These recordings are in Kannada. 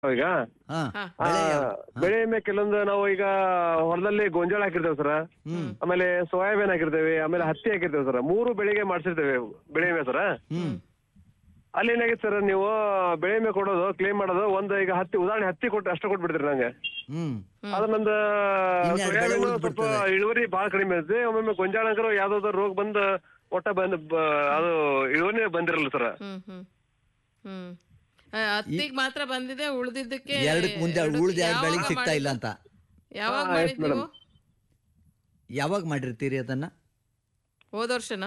ಈಗ ಹಾ ಹಾ. ಆ, ಬೆಳೆ ಯಾವ- ಬೆಳೆ ವಿಮೆ ಕೆಲವೊಂದು ನಾವು ಈಗ ಹೊಲದಲ್ಲಿ ಗೋಂಜಾಳ ಹಾಕಿರ್ತೇವೆ ಸರ್ ಹ್ಮ್ ಆಮೇಲೆ ಸೋಯಾಬೀನ್ ಹಾಕಿರ್ತೇವೆ ಆಮೇಲೆ ಹತ್ತಿ ಹಾಕಿರ್ತೇವೆ ಸರ್ ಮೂರು ಬೆಳೆಗೆ ಮಾಡಿಸಿರ್ತೇವೆ ಬೆಳೆ ವಿಮೆ ಸರ್ ಹ್ಮ್ ಅಲ್ಲಿ ಏನಾಗಿತ್ತು ಸರ್ ನೀವು ಬೆಳೆ ವಿಮೆ ಕೊಡೋದು ಕ್ಲೇಮ್ ಮಾಡೋದು ಒಂದು ಈಗ ಹತ್ತಿ ಉದಾಹರಣೆ ಹತ್ತಿ ಕೊಟ್ಟು ಅಷ್ಟು ಕೊಟ್ಬಿಡ್ತೀರಿ ನಂಗೆ ಹ್ಮ್ ಅದ್ರ ನಂದು ಇನ್ಯಾರ್ಡ್ ಬೆಳೆ ಸೋಯಾಬೀನ್ ಉಳ್ದ್ ಸ್ವಲ್ಪ ಬಿಡ್ತದೆ. ಇಳುವರಿ ಬಹಳ ಕಡಿಮೆ ಇರುತ್ತೆ ಒಮ್ಮೊಮ್ಮೆ ಗೊಂಜಾಳ ಅಂಕರು ಯಾವ್ದಾದ್ರು ರೋಗ ಬಂದು ಒಟ್ಟ ಬಂದ್ ಬ- ಅದು ಇಳುವರಿ ಬಂದಿರಲ್ಲ ಸರ್ ಹ್ಮ್ ಹ್ಮ್ ಹ್ಮ್ ಆ, ಹತ್ತಿಗ್ ಮಾತ್ರ ಬಂದಿದೆ ಉಳ್ದಿದ್ದಕ್ಕೆ ಎರಡಕ್ಕೆ ಮುಂದೆ ಎರಡಕ್ಕೆ ಉಳ್ದ ಎರಡು ಯಾವಾಗ ಬೆಳೆಗೆ ಸಿಗ್ತಾ ಇಲ್ಲ ಅಂತ ಯಾವಾಗ ಹಾ, yes, ಮಾಡಿದ್ ನೀವು ಯಾವಾಗ ಮಾಡಿರ್ತೀರಿ ಅದನ್ನ ಹೋದ ವರ್ಷನಾ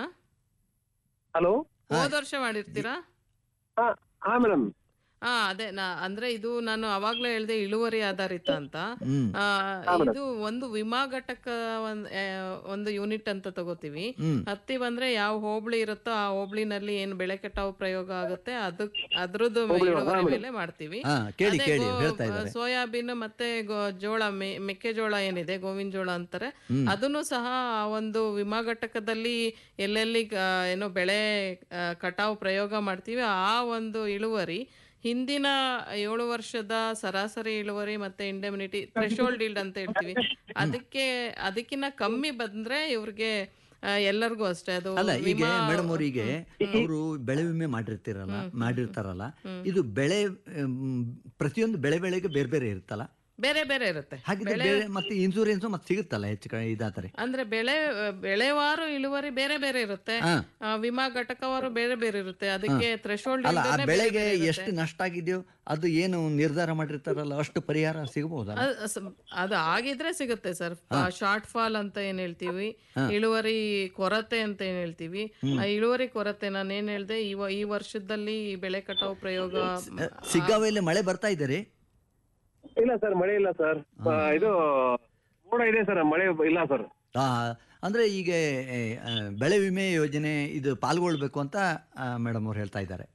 ಹಲೋ ಹೋದ ವರ್ಷ ಮಾಡಿರ್ತೀರಾ ಹಾ ಹಾ ಮೇಡಮ್ ಹಾ ಅದೇ ನಾ ಅಂದ್ರೆ ಇದು ನಾನು ಅವಾಗ್ಲೇ ಹೇಳ್ದೆ ಇಳುವರಿ ಆಧಾರಿತ ಅಂತ ಹ್ಮ್ ಆ, ಇದು ಒಂದು ವಿಮಾ ಘಟಕ ಒಂದ್ ಆ, ಒಂದು ಯೂನಿಟ್ ಅಂತ ತಗೋತೀವಿ ಹ್ಮ್ ಹತ್ತಿ ಬಂದ್ರೆ ಯಾವ ಹೋಬಳಿ ಇರುತ್ತೋ ಆ ಹೋಬಳಿನಲ್ಲಿ ಏನ್ ಬೆಳೆ ಕಟಾವು ಪ್ರಯೋಗ ಆಗುತ್ತೆ ಅದಕ್ ಅದ್ರದ್ದು ಇಳುವರಿ ಮೇಲೆ ಮಾಡ್ತೀವಿ ಹಾ ಕೇಳಿ ಅದೇ ಕೇಳಿ ಗೋ- ಹೇಳ್ತಾ ಇದ್ದಾರೆ ಸೋಯಾಬೀನ್ ಮತ್ತೆ ಗೋ- ಜೋಳ ಮೆ- ಮೆಕ್ಕೆಜೋಳ ಏನಿದೆ ಗೋವಿನ ಜೋಳ ಅಂತಾರೆ ಅದನ್ನು ಸಹ ಆ ಒಂದು ವಿಮಾ ಘಟಕದಲ್ಲಿ ಎಲ್ಲೆಲ್ಲಿ ಆ, ಏನೋ ಬೆಳೆ ಆ, ಕಟಾವು ಪ್ರಯೋಗ ಮಾಡ್ತೀವಿ ಆ ಒಂದು ಇಳುವರಿ ಹಿಂದಿನ ಏಳು ವರ್ಷದ ಸರಾಸರಿ ಇಳುವರಿ ಮತ್ತೆ ಇಂಡೆಮಿನಿಟಿ ಥ್ರೆಶೋಲ್ಡ್ ಇಲ್ಡ್ ಅಂತ ಹೇಳ್ತೀವಿ ಅದಕ್ಕೆ ಅದಕ್ಕಿಂತ ಕಮ್ಮಿ ಬಂದ್ರೆ ಇವ್ರಿಗೆ ಆ, ಎಲ್ಲರಿಗೂ ಅಷ್ಟೇ ಅದು ಅಲ್ಲ ಈಗ ವಿಮಾ ಮೇಡಮ್ ಅವರಿಗೆ ಅವರು ಬೆಳೆ ವಿಮೆ ಮಾಡಿರ್ತಿರಲ್ಲ ಮಾಡಿರ್ತಾರಲ್ಲ ಇದು ಬೆಳೆ ಮ್, ಪ್ರತಿಯೊಂದು ಬೆಳೆ ಬೆಳೆಗೆ ಬೇರೆ ಬೇರೆ ಇರುತ್ತಲ್ಲ ಬೇರೆ ಬೇರೆ ಇರುತ್ತೆ ಹಾಗಿದ್ರೆ ಬೇರೆ ಮತ್ತೆ ಇನ್ಸೂರೆನ್ಸ್ ಮತ್ತೆ ಸಿಗುತ್ತಲ್ಲ ಹೆಚ್ಚು ಕಡೆ ಇದಾತಾರೆ ಅಂದ್ರೆ ಬೆಳೆ ಬೆಳೆವಾರು ಇಳುವರಿ ಬೇರೆ ಬೇರೆ ಇರುತ್ತೆ ಹಾ. ಆ, ವಿಮಾ ಘಟಕವಾರು ಬೇರೆ ಬೇರೆ ಇರುತ್ತೆ ಅದಕ್ಕೆ ಥ್ರೆಶೋಲ್ಡ್ ಅಲ್ಲ ಆ ಬೆಳೆಗೆ ಎಷ್ಟು ನಷ್ಟ ಆಗಿದೆಯೋ ಅದು ಏನು ನಿರ್ಧಾರ ಮಾಡಿರ್ತಾರಲ್ಲ ಅಷ್ಟು ಪರಿಹಾರ ಸಿಗಬಹುದಲ್ಲ ಅದು ಆಗಿದ್ರೆ ಸಿಗುತ್ತೆ ಸರ್ ಶಾರ್ಟ್ ಫಾಲ್ ಅಂತ ಏನ್ ಹೇಳ್ತೀವಿ ಇಳುವರಿ ಕೊರತೆ ಅಂತ ಏನ್ ಹೇಳ್ತೀವಿ ಆ ಇಳುವರಿ ಕೊರತೆ ನಾನು ಏನ್ ಹೇಳ್ದೆ ಈ ವ- ಈ ವರ್ಷದಲ್ಲಿ ಈ ಬೆಳೆ ಕಟಾವು ಪ್ರಯೋಗ ಸಿಗ್ಗಾವಿಯಲ್ಲಿ ಮಳೆ ಬರ್ತಾ ಇದ್ದಾರೆ ಇಲ್ಲ ಸರ್ ಮಳೆ ಇಲ್ಲ ಸರ್ ಇದು ಮೋಡ ಇದೆ ಸರ್ ಮಳೆ ಇಲ್ಲ ಸರ್ ಆ, ಅಂದ್ರೆ ಈಗ ಏ, ಆ, ಬೆಳೆ ವಿಮೆ ಯೋಜನೆ ಇದು ಪಾಲ್ಗೊಳ್ಬೇಕು ಅಂತ ಮೇಡಮ್ ಅವ್ರು ಹೇಳ್ತಾ ಇದ್ದಾರೆ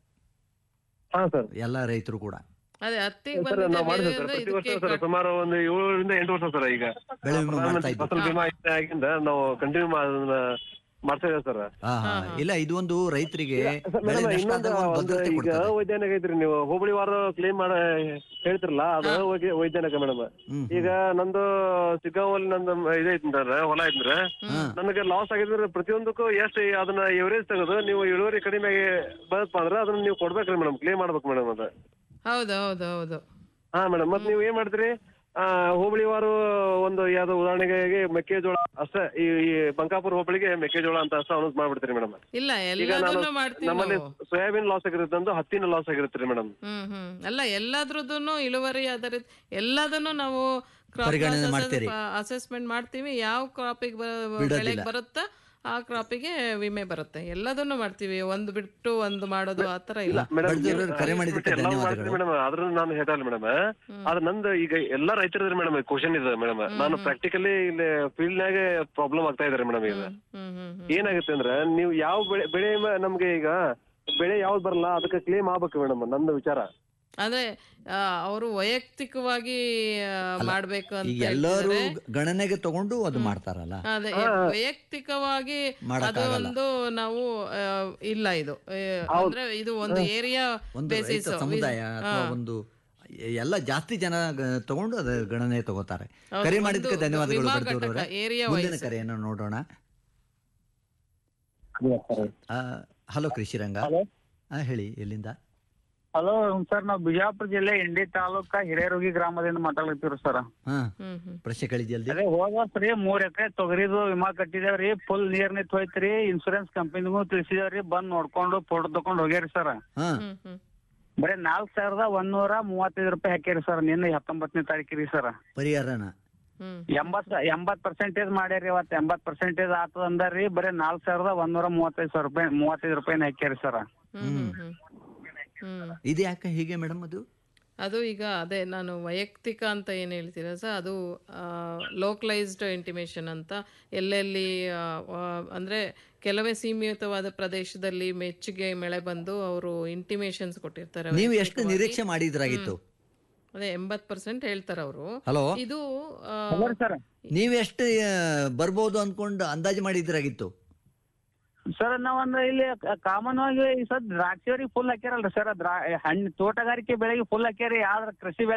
ಹಾ ಸರ್ ಎಲ್ಲ ರೈತರು ಕೂಡ ಅದೇ ಹತ್ತಿಗೆ ಸರ್ ಬಂದಿದೆ ನಾವು ಮಾಡಿದ್ವಿ ಸರ್ ಬೇರೆ ಪ್ರತಿ ವರ್ಷ ಇದಕ್ಕೆ ಸರ್ ಸುಮಾರು ಒಂದು ಏಳರಿಂದ ಎಂಟು ವರ್ಷ ಸರ್ ಈಗ ಬೆಳೆ ವಿಮೆ ಮಾಡ್ತಾ ಪ್ರಧಾನಮಂತ್ರಿ ಇದ್ದೀವಿ ಫಸಲ್ ಬಿಮಾ ಯೋಜನೆ ಆಗಿಂದ ನಾವು ಕಂಟಿನ್ಯೂ ಮಾಡ್ತಾ ಇದ್ದೇವೆ ಸರ್ ಆ, ಹಾ. ಇಲ್ಲ ಇದು ಒಂದು ರೈತರಿಗೆ ಸರ್, ಬೆಳೆ ಮೇಡಮ್ ನಷ್ಟ ಇನ್ನೊಂದು ಆದಾಗ ಒಂದು ಒಂದು ಭದ್ರತೆ ಈಗ ಕೊಡ್ತದೆ ವೈಜ್ಞಾನಿಕ ಐತ್ರಿ ನೀವು ಹೋಬಳಿ ವಾರ ಕ್ಲೇಮ್ ಮಾಡ ಹೇಳ್ತಿರಲ್ಲ ಅದು ವೈಜ್ಞ- ವೈಜ್ಞಾನಿಕ ಮೇಡಮ್ ಹ್ಮ್ ಈಗ ನಂದು ಸಿಗ್ಗಾವಲ್ಲಿ ನಂದು ಇದೈತಂದ್ರೆ ಹೊಲ ಐತಂದ್ರೆ ನನಗೆ ಲಾಸ್ ಆಗಿದ್ರೆ ಪ್ರತಿಯೊಂದಕ್ಕೂ ಎಷ್ಟು ಅದನ್ನ ಎವರೇಜ್ ತೆಗೆದು ನೀವು ಇಳುವರಿ ಕಡಿಮೆ ಬರಪ್ಪ ಅಂದ್ರೆ ಅದನ್ನ ನೀವು ಕೊಡ್ಬೇಕ್ರಿ ಮೇಡಮ್ ಕ್ಲೇಮ್ ಮಾಡ್ಬೇಕು ಮೇಡಮ್ ಅದು ಹೌದು ಹೌದು ಹೌದು ಹಾ ಮೇಡಮ್ ಮತ್ ನೀವು ಏನ್ ಮಾಡ್ತೀರಿ ಆ ಹೋಬಳಿ ವಾರು ಒಂದು ಯಾವ್ದೋ ಉದಾಹರಣೆಗೆ ಮೆಕ್ಕೆಜೋಳ ಅಷ್ಟೇ ಈ ಈ ಬಂಕಾಪುರ ಹೋಬಳಿಗೆ ಮೆಕ್ಕೆಜೋಳ ಅಂತ ಅಷ್ಟೇ ಅನೌನ್ಸ್ ಮಾಡ್ಬಿಡ್ತೀರಿ ಮೇಡಮ್ ಇಲ್ಲ ಈಗ ನಾನು ಎಲ್ಲದನ್ನು ಮಾಡ್ತೀವಿ ನಮ್ಮಲ್ಲಿ ನಾವು ಸೋಯಾಬೀನ್ ಲಾಸ್ ಆಗಿರುತ್ತೆ ಅಂದು ಹತ್ತಿನ ಲಾಸ್ ಆಗಿರುತ್ತೆ ಮೇಡಮ್ ಹ್ಮ್ ಹ್ಮ್ ಅಲ್ಲ ಎಲ್ಲದ್ರದ್ದು ಇಳುವರಿ ಆಧಾರಿತ ಎಲ್ಲದನ್ನು ನಾವು ಪರಿಗಣನೆ ಮಾಡ್ತೀರಿ. ಅಸೆಸ್ಮೆಂಟ್ ಮಾಡ್ತೀವಿ ಯಾವ ಕ್ರಾಪಿಗೆ ಬಿಡೋದಿಲ್ಲ. ಬೆಳೆಗೆ ಬರುತ್ತಾ ಆ ಕ್ರಾಪಿಗೆ ವಿಮೆ ಬರುತ್ತೆ ಎಲ್ಲದನ್ನು ಮಾಡ್ತೀವಿ ಒಂದು ಬಿಟ್ಟು ಒಂದು ಮಾಡೋದು ಆತರ ಇಲ್ಲ ಬಡ್ದಿರೋರು ಕರೆ ಮಾಡಿದ್ದಕ್ಕೆ ಧನ್ಯವಾದಗಳು ಮೇಡಮ್ ಅದ್ರ ನಾನು ಹೇಳ್ತಾಯಿಲ್ಲ ಮೇಡಮ್ ಆದ್ರೆ ನಂದು ಈಗ ಎಲ್ಲಾ ರೈತರ ಮೇಡಮ್ ಕ್ವಶನ್ ಇದೆ ಮೇಡಮ್ ನಾನು ಪ್ರಾಕ್ಟಿಕಲಿ ಇಲ್ಲಿ ಫೀಲ್ಡ್ ನಾಗೆ ಪ್ರಾಬ್ಲಮ್ ಆಗ್ತಾ ಇದಾರೆ ಮೇಡಮ್ ಈಗ ಹ್ಮ್ ಹ್ಮ್ ಹ್ಮ್ ಏನಾಗುತ್ತೆ ಅಂದ್ರೆ ನೀವು ಯಾವ ಬೆಳೆ ಬೆಳೆ ಮ- ನಮ್ಗೆ ಈಗ ಬೆಳೆ ಯಾವ್ದು ಬರಲ್ಲ ಅದಕ್ಕೆ ಕ್ಲೇಮ್ ಆಗ್ಬೇಕು ಮೇಡಮ್ ನಂದು ವಿಚಾರ ಅಂದ್ರೆ ಅವರು ವೈಯಕ್ತಿಕವಾಗಿ ಆ, ಮಾಡ್ಬೇಕು ಅಂತ ಈಗ ಎಲ್ಲರೂ ಹೇಳ್ತಿದ್ದಾರೆ. ಗಣನೆಗೆ ತಗೊಂಡು ಅದು ಮಾಡ್ತಾರಲ್ಲ ಅದೇ ವೈಯಕ್ತಿಕವಾಗಿ ಅದು ಮಾಡಕ್ಕಾಗಲ್ಲ. ಒಂದು ನಾವು ಆ, ಇಲ್ಲ ಇದು ಆ, ಅಂದ್ರೆ ಇದು ಒಂದು ಏರಿಯಾ ಒಂದು ಬೇಸಿಸ್ ರೈತ ಸಮುದಾಯ ಅಥವಾ ಒಂದು ಎಲ್ಲ ಜಾಸ್ತಿ ಜನ ಗ- ತಗೊಂಡು ಅದು ಗಣನೆ ತಗೋತಾರೆ ಕರೆ ಮಾಡಿದ್ದಕ್ಕೆ ಒಂದು ಧನ್ಯವಾದಗಳು ವಿಮಾ ಬಡ್ದೂರವ್ರೆ. ಘಟಕ, area ಮುಂದಿನ wise. ಕರೆಯನ್ನು ನೋಡೋಣ ಹಲೋ ಕೃಷಿರಂಗ ಆ, ಹೇಳಿ ಎಲ್ಲಿಂದ ಹಲೋ ಸರ್ ನಾವು ಬಿಜಾಪುರ ಜಿಲ್ಲೆ ಇಂಡಿ ತಾಲೂಕ ಹಿರೇರುಗಿ ಗ್ರಾಮದಿಂದ ಮಾತಾಡ್ತೀವಿ ಸರ್ ಹಾ ಹ್ಮ್ ಹ್ಮ್ ಪ್ರಶ್ನೆ ಕೇಳಿ ಜಲ್ದಿ ಅದೇ ಹೋದ ವರ್ಷ ರೀ ಮೂರ್ ಎಕರೆ ತೊಗರಿದು ವಿಮಾ ಕಟ್ಟಿದೇವ್ರಿ ಫುಲ್ ನೀರ್ ನಿಂತ್ ಹೋಯ್ತ್ರಿ ಇನ್ಸೂರೆನ್ಸ್ ಕಂಪನಿಗೂ ತಿಳಿಸಿದೇವ್ರಿ ಬಂದ್ ನೋಡ್ಕೊಂಡು ಫೋಟೋ ತಕೊಂಡ್ ಹೋಗ್ಯಾರಿ ಸರ್ ಹಾ ಹ್ಮ್ ಹ್ಮ್ ಬರೀ ನಾಲ್ಕ್ ಸಾವಿರದ ಒಂದೂರ ಮೂವತ್ತೈದು ರೂಪಾಯಿ ಹಾಕ್ಯಾರಿ ಸರ್ ನಿನ್ನೆ ಹತ್ತೊಂಬತ್ತನೇ ತಾರೀಕಿರಿ ಸರ್ ಪರಿಹಾರನ ಹ್ಮ್ ಎಂಬತ್ ಎಂಬತ್ ಪರ್ಸೆಂಟೇಜ್ ಮಾಡ್ಯಾರಿ ಇವತ್ತು ಎಂಬತ್ ಪರ್ಸೆಂಟೇಜ್ ಆತದ ಅಂದಾರ್ರಿ ಬರೀ ನಾಲ್ಕ್ ಸಾವಿರದ ಒಂದೂರ ಮೂವತ್ತೈದು ಸಾವಿರ ರೂಪಾಯಿ ಮೂವತ್ತೈದು ರೂಪಾಯಿನ ಹಾಕ್ಯಾರಿ ಸರ್ ಹ್ಮ್ ಹ್ಮ್ ಹ್ಮ್ ಹ್ಮ್ ಇದು ಯಾಕೆ ಹೀಗೆ ಮೇಡಮ್ ಅದು ಅದು ಈಗ ಅದೇ ನಾನು ವೈಯಕ್ತಿಕ ಅಂತ ಏನು ಹೇಳ್ತೀರ ಸರ್ ಅದು ಲೋಕಲೈಸ್ಡ್ ಇಂಟಿಮೇಷನ್ ಅಂತ ಎಲ್ಲೆಲ್ಲಿ ಆ, ಆ, ಅಂದ್ರೆ ಕೆಲವೇ ಸೀಮಿತವಾದ ಪ್ರದೇಶದಲ್ಲಿ ಮೆಚ್ಚುಗೆ ಮಳೆ ಬಂದು ಅವರು ಇಂಟಿಮೇಷನ್ಸ್ ಕೊಟ್ಟಿರ್ತಾರೆ ನೀವು ಎಷ್ಟು ನಿರೀಕ್ಷೆ ಮಾಡಿದ್ರಾಗಿತ್ತು ಅದೇ ಎಂಬತ್ ಪರ್ಸೆಂಟ್ ಹೇಳ್ತಾರೆ ಅವರು ಹಲೋ ಇದು ಆ, ಸರ್ ನೀವೆಷ್ಟು ಆ, ಬರ್ಬೋದು ಅನ್ಕೊಂಡು ಅಂದಾಜು ಮಾಡಿದ್ರಾಗಿತ್ತು ಸರ್ ನಾವೊಂದು ಇಲ್ಲಿ ಕಾಮನ್ ಆಗಿ ಈ ಸದ್ ದ್ರಾಕ್ಷಿಯವ್ರಿಗೆ ಫುಲ್ ಹಾಕ್ಯಾರಲ್ರಿ ಸರ್ ದ್ರಾ ಹಣ್ಣು ತೋಟಗಾರಿಕೆ ಬೆಳೆಗೆ ಫುಲ್ ಹಾಕ್ಯಾರಿ ಆದ್ರ ಕೃಷಿ ಬೆಳೆ